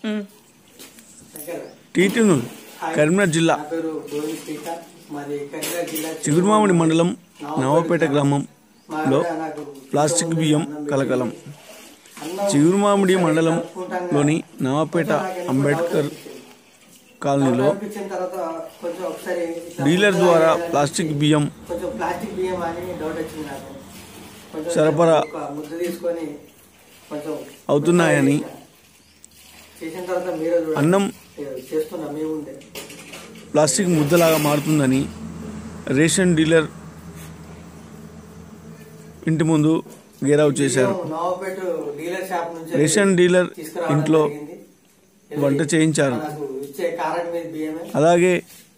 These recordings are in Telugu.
టీటీను కరీంనగర్ జిల్లా నా పేరు గోవింద్ సీత మాది కరీంనగర్ జిల్లా చిగురుమామిడి మండలం నవపేట గ్రామం మా లో ఆవిడ నాకు ప్లాస్టిక్ బియ్యం కలకలం అన్నం చిగురుమామిడి మండలంలోని నవపేట అంబేద్కర్ కాలనీలో పంపించిన తర్వాత కొంచెం ఒకసారి ఇట్లా డీలర్ ద్వారా ప్లాస్టిక్ బియ్యం కొంచెం ప్లాస్టిక్ బియ్యం అని డౌట్ వచ్చింది నాకు కొంచెం సరఫరా ఒక ముద్ద తీసుకొని కొంచెం అవుతున్నాయని చేసిన తర్వాత మీరే చూడండి అన్నం చేస్తున్నా మేము ఉండే ప్లాస్టిక్ ముద్దలాగా మారుతుందని రేషన్ డీలర్ ఇంటి ముందు గేరావు చేశారు నవాపేట డీలర్ షాప్ నుంచి రేషన్ డీలర్ తీసుకురావడం ఇంట్లో జరిగింది. వంట చేయించారు మనకు ఇచ్చే కారం మీద బియ్యమే అలాగే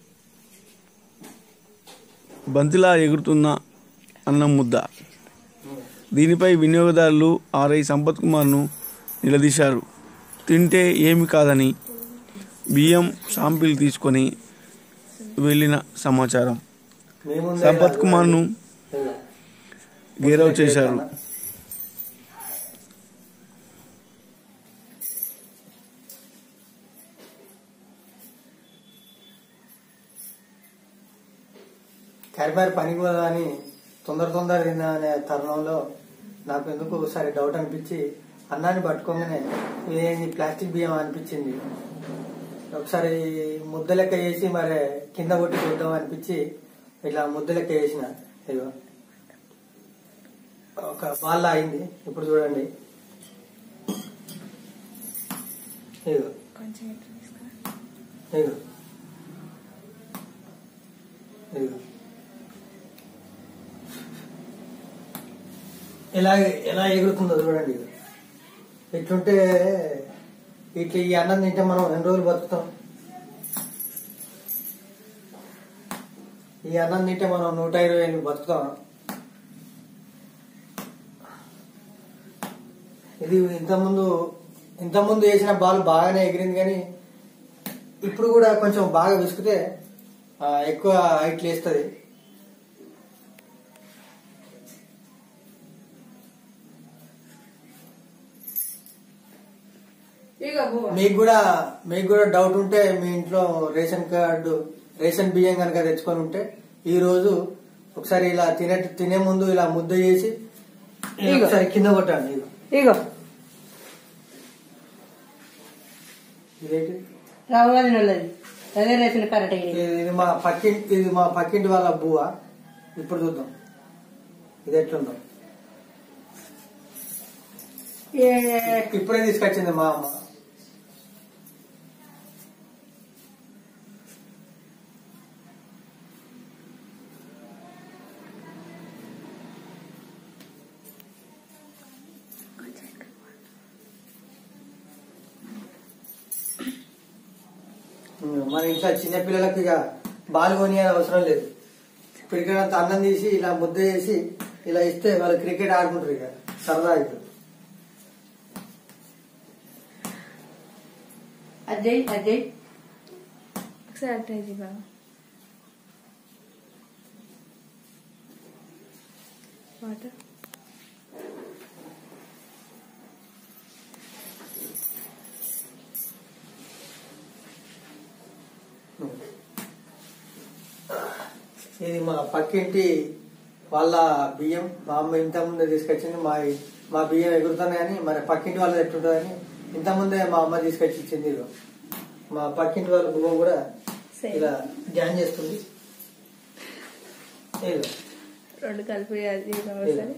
బంతిలా ఎగురుతున్న అన్నం ముద్ద దీనిపై వినియోగదారులు ఆర్ఐ సంపత్ కుమార్ను నిలదీశారు తింటే ఏమి కాదని బియ్యం శాంపిల్ తీసుకొని వెళ్ళిన సమాచారం మేము ఉండే సంపత్ కుమార్ను ఇలా. గేరవ్ చేశారు కరిపారి పనికి పోదామని తొందర తొందర తిన్నా అనే తరుణంలో నాకు ఎందుకు ఒకసారి డౌట్ అనిపించి అన్నాన్ని పట్టుకోగానే ఇదేంటి ప్లాస్టిక్ బియ్యం అనిపించింది ఒకసారి ముద్ద లెక్క చేసి మరి కింద కొట్టి చూద్దాం అనిపించి ఇట్లా ముద్ద లెక్క చేసిన ఇదిగో ఒక బాల్ అయింది ఇప్పుడు చూడండి ఇదిగో ఇదిగో ఇదిగో ఎలా ఎలా ఎగురుతుందో చూడండి ఇది ఇట్లుంటే ఇట్లా ఈ అన్నం తింటే మనం ఎన్ని రోజులు బతుకుతాం ఈ అన్నం తింటే మనం నూట ఇరవై ఎనిమిది బతుకుతాం ఇది ఇంతకుముందు ఇంతకుముందు వేసిన బాల్ బాగానే ఎగిరింది కానీ ఇప్పుడు కూడా కొంచెం బాగా విసికితే ఆ, ఎక్కువ హైట్ లేస్తుంది మీకు కూడా మీకు కూడా డౌట్ ఉంటే మీ ఇంట్లో రేషన్ కార్డు రేషన్ బియ్యం కనుక తెచ్చుకొని ఉంటే ఈ రోజు ఒకసారి ఇలా తినే తినే ముందు ఇలా ముద్ద చేసి ఇగో. ఒకసారి కింద కొట్టండి ఇగో. ఇగో ఇదేంటి రావాలి నల్లది అదే రేసిన కరెక్ట్ ఇది ఇది మా పక్కింటి ఇది మా పక్కింటి వాళ్ళ బువ్వ ఇప్పుడు చూద్దాం ఇది ఎట్లుందో ఇప్పుడే తీసుకొచ్చింది మా అమ్మ మన ఇంట్లో చిన్న పిల్లలకి ఇక బాల్ కొని అవసరం లేదు క్రికెట్ అన్నం తీసి ఇలా ముద్ద చేసి ఇలా ఇస్తే వాళ్ళు క్రికెట్ ఆడుకుంటారు ఇక సరదా అవుతుంది అజయ్ అజయ్ ఒకసారి ట్రై చేయి బాగా వాటర్ ఇది మా పక్కింటి వాళ్ళ బియ్యం మా అమ్మ ఇంత ముందే తీసుకొచ్చింది మా మా బియ్యం ఎగురుతున్నాయని మరి పక్కింటి వాళ్ళది ఎట్లుంటుందని ఇంత ముందే మా అమ్మ తీసుకొచ్చి ఇచ్చింది ఇదిగో. మా పక్కింటి వాళ్ళ బువ్వ కూడా Same. ఇలా డ్యాన్ చేస్తుంది ఇదిగో. రెండు కలిపి అది ఒకసారి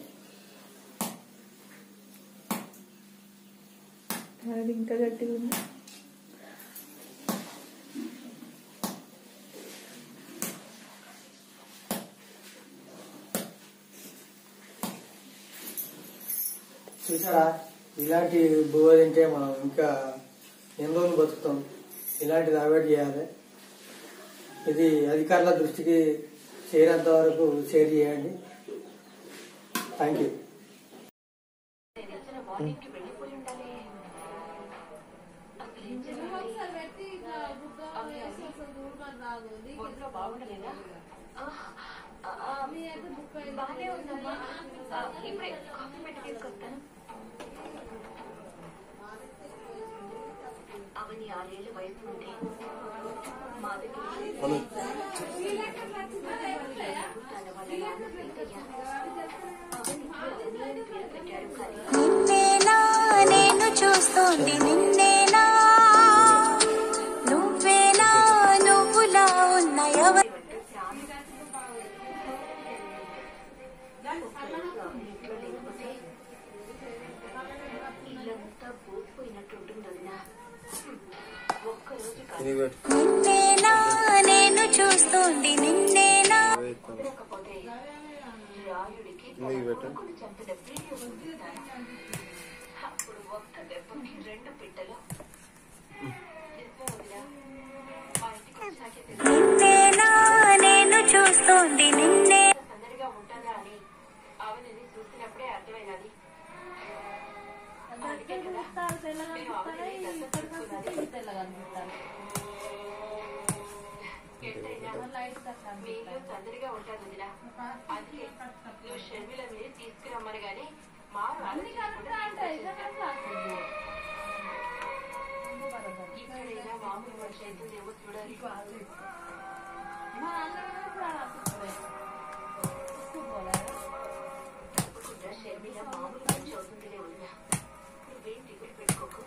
అది ఇంకా గట్టిగా ఉంది చూసారా ఇలాంటి బువ్వ తింటే మనం ఇంకా ఎన్ని రోజులు బతుకుతాం ఇలాంటిది అవాయిడ్ చేయాలి ఇది అధికారుల దృష్టికి చేరేంత వరకు షేర్ చేయండి థ్యాంక్ యూ బాగానే ఉందమ్మా ఆ, ఇప్పుడే కాఫీ పెట్టి తీసుకొస్తాను ఆ, ఆరేళ్ల వయసు నుండి మా దగ్గర తన వాళ్ళ నాన్న సీతయ్య అవనికి అని పేరు పెట్టాడు కానీ నిన్నేనా నేను చూస్తోంది నిన్నేనా నువ్వేనా నువ్వులా ఉన్న ఎవరు ఇంట్లో లేకపోతే ఇల్లంతా పోసిపోయినట్టుంటుంది వదినా ఒక్కరోజు కాదు నిన్నేనా నేను చూస్తోంది నిన్నేనా కుదరకపోతే రాయుడికి కొడుకుని చంపిన వీడియో చూపిస్తాను అప్పుడు ఒక్క దెబ్బకి రెండు పిట్టలు నిజమే వదినా మా ఇంటికి వచ్చాకే తెలుసు నిన్నేనా నేను చూస్తోంది నిన్నే సందడిగా ఉంటుందా అని అవనిని చూసినప్పుడే అర్థమైనది అందుకే కదా మేము అవనిని దత్తత తీసుకున్నది. ఎంతైనా మీ ఇల్లు సందడిగా ఉంటుంది వదినా అందుకే నువ్వు షర్మిలని తీసుకురమ్మని గాని మారు ఆలోచించకుండా తీసుకొచ్చేసా. ఇక్కడైనా మామూలు మనిషి అవుతుందేమో చూడాలి తప్పకుండా షర్మిల మామూలు మనిషి అవుతుందిలే వదినా నువ్వేం దిగులు పెట్టుకోకు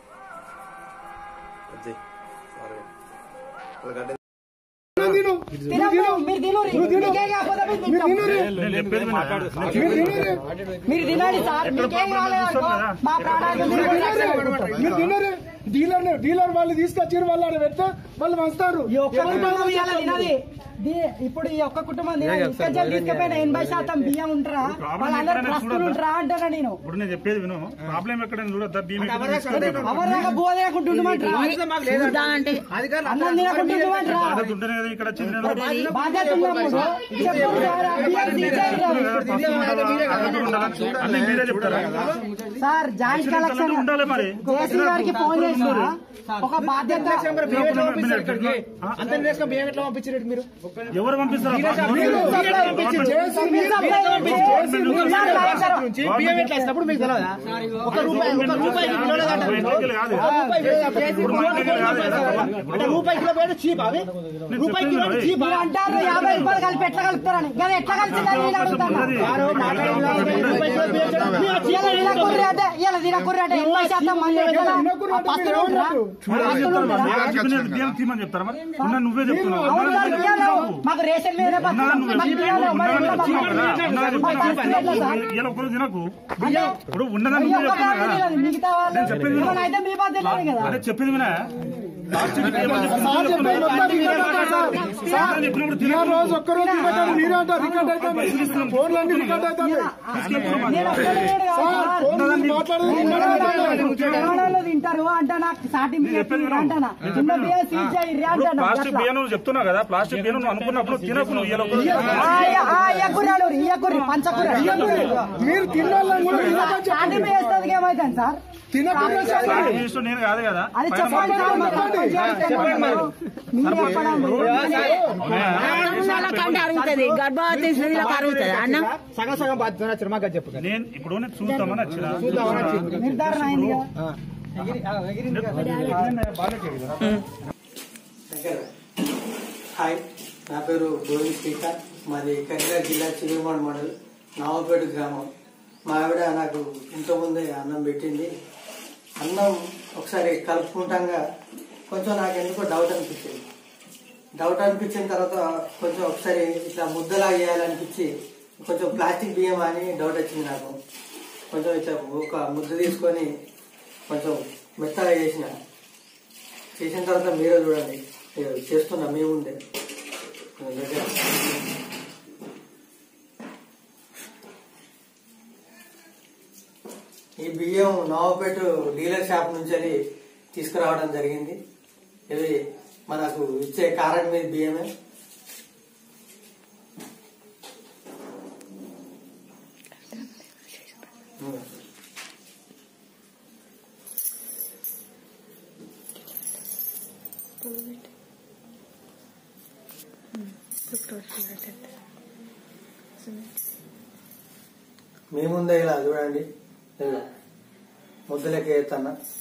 మీరు తినండి సార్ మీకేం కాలేదు మా ప్రాణాలు మీరు తినరు డీలర్ డీలర్ వాళ్ళు తీసుకొచ్చారు వాళ్ళు ఆడ పెడితే వాళ్ళు వస్తారు ఈ ఒక్క కుటుంబం ఇవాళ తినది దీ- ఇప్పుడు ఈ ఒక్క కుటుంబం తినది ఇక్కడ తీసుకుపోయిన ఎనభై శాతం బియ్యం ఉంటారా వాళ్ళందరూ ప్రస్తులు ఉంటారా అంటారా నేను ఇప్పుడు నేను చెప్పేది విను ప్రాబ్లం ఎక్కడ చూడద్దా భీమ్ ఎక్కడ తీసుకెళ్తాను. ఎవరిదాకా బువ తినకుంటుండమంటారా అన్నం తినకుంటుండమంటారా బాధ ఉంటేనే కదా ఇక్కడ వచ్చింది నేను. బాధ్యత ఉన్నప్పుడు చెప్పండి సార్, ఆ బియ్యం తీసేయండి. అన్నీ మీరే చెప్తారా సార్ జాయింట్ కలెక్షన్ ఉండాలి మరి కేసీ గారికి ఫోన్ చేసిన ఒక బాధ్యత అందరినీ వేసుకొని బియ్యం ఎట్లా పంపించారు మీరు ఎవరు పంపిస్తారు నుంచి బియ్యం ఎట్లా ఇచ్చినప్పుడు మీకు తెలియదా ఒక రూపాయి ఒక రూపాయి కిలోలో కాదు. ఇప్పుడు మా ఇంటికి కాదు కదా. అంటే రూపాయి కిలో పోయిన చీప్ అవి రూపాయి కిలో చీప్ మీరు అంటారు యాభై రూపాయలు కలిపి ఎట్లా కలుపుతారని కానీ ఎట్లా కలిసిందని నేను అడుగుతాను ఇలా తినకుర్రి అంటే ఇలా తినకుర్రి అంటే ఎనభై శాతం మంది ఎట్లా? ఆ పస్తులు ఉంటారా? పస్తులు ఉంటారా? బియ్యం తీమని చెప్తారా మరి ఉన్నా నువ్వే చెప్తున్నావు అవును ఉన్నా సార్, నువ్వే బియ్యాలు చెప్తున్నావు. మాకు రేషన్ మీదనే ఉన్నా బతకాలి. నువ్వే మాకు బియ్యాలు ఉన్నా మరి ఎట్లా నువ్వే బతకాలి? చెప్తున్నావు. ఉన్నా మా పరిస్థితి ఎట్లా సార్? ఇలా ఒకరు తినకు అంటే ఇప్పుడు ఉన్నదని ఈ నువ్వే ఒక్క చెప్తున్నావు ఫ్యామిలీ కదా లేదు, మిగతా వాళ్ళు నేను చెప్పింది విను. ఏమైనా అయితే మీ బాధ్యత లేదు కదా అదే చెప్పింది వినా ప్లాస్టిక్ బియ్యం అని చెప్పి సార్ నువ్వే చెప్పేది మొత్తం మీరే చెప్తున్నావు. మాట్లాడతారు సార్. సార్, నేను చెప్పినప్పుడు ఈ తినకు. రోజు ఒక్క రోజు పెట్టారు మీరే అంటారు రికార్డ్ అవుతుంది ఫోన్లన్నీ రికార్డ్ అవుతుంది నేను ఒక్కలేడు కదా సార్ సార్. ఫోన్ మాట్లాడేది రికార్డ్ అవుతుంది తెలంగాణలో తింటారు అంటానా సాటి బియ్యం చెప్పేది అంటానా చిన్న బియ్యం సీజ్ చేయరు ఇప్పుడు అంటానా ప్లాస్టిక్ బియ్యం నువ్వు చెప్తున్నావు కదా ప్లాస్టిక్ బియ్యం నువ్వు అనుకున్నప్పుడు తినకు నువ్వు ఇలా ఒకరు ఇయ్యకుర్రాడు ఇయ్యకుర్రి పంచకుర్రి మీరు తినాలని కూడా రికార్డ్ సాటి బియ్యం వేస్తుంది ఏమైతుంది సార్ తినకుండా ప్లాస్టిక్ బియ్యం నేను కాదు కదా అది పైన చెప్పండి సార్ మరి చెప్పండి మీరు చెప్పడం అరుగుతుంది గర్భవతి స్త్రీలకు అరుగుతుంది అన్నం సగం సగం బాధ్యత వచ్చారు మాకు చెప్పు నేను ఇప్పుడు నేను చూద్దామని వచ్చిన నిర్ధారణ అయింది కదా హాయ్ నా పేరు గోవింద్ శ్రీకాంత్ మాది కరీంనగర్ జిల్లా చిరుమాడ మండల్ నావపేట గ్రామం మా ఆవిడ నాకు ఇంతకుముందే అన్నం పెట్టింది అన్నం ఒకసారి కలుపుకుంటాగా కొంచెం నాకు ఎందుకో డౌట్ అనిపించింది డౌట్ అనిపించిన తర్వాత కొంచెం ఒకసారి ఇట్లా ముద్దలా వేయాలనిపించి కొంచెం ప్లాస్టిక్ బియ్యం అని డౌట్ వచ్చింది నాకు కొంచెం ఇట్లా ఒక ముద్ద తీసుకొని కొంచెం మెత్తగా చేసిన చేసిన తర్వాత మీరే చూడండి ఇక చేస్తున్నా మేము ఉండే దగ్గర ఈ బియ్యం నవాపేట డీలర్ షాప్ నుంచి వెళ్ళి తీసుకురావడం జరిగింది ఇవి మనకు ఇచ్చే కారం మీద బియ్యమే మీ ముందే ఇలా చూడండి ఇదిగో ముద్దలకి వేస్తున్నా